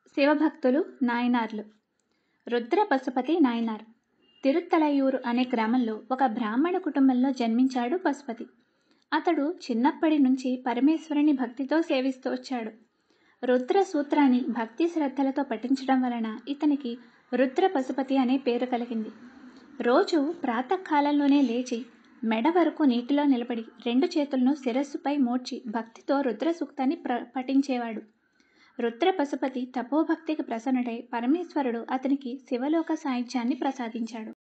శివభక్తులు నాయనార్లు రుద్ర పశుపతి నాయనార్ తిరుత్తలయూరు అనే గ్రామంలో ఒక బ్రాహ్మణ కుటుంబంలో జన్మించాడు పశుపతి అతడు చిన్నప్పటి నుంచి పరమేశ్వరుని భక్తితో సేవిస్తూ వచ్చాడు రుద్ర సూత్రాన్ని భక్తి శ్రద్ధలతో పఠించడం వలన ఇతనికి రుద్ర పశుపతి అనే పేరు కలిగింది రోజు ప్రాతకాలంలోనే లేచి మెడ వరకు నీటిలో నిలబడి రెండు చేతులను శిరస్సుపై మోడ్చి భక్తితో రుద్ర సూక్తాన్ని ప్ర పఠించేవాడు రుద్ర పశుపతి తపోభక్తికి ప్రసన్నుడై పరమేశ్వరుడు అతనికి శివలోక సాహిత్యాన్ని ప్రసాదించాడు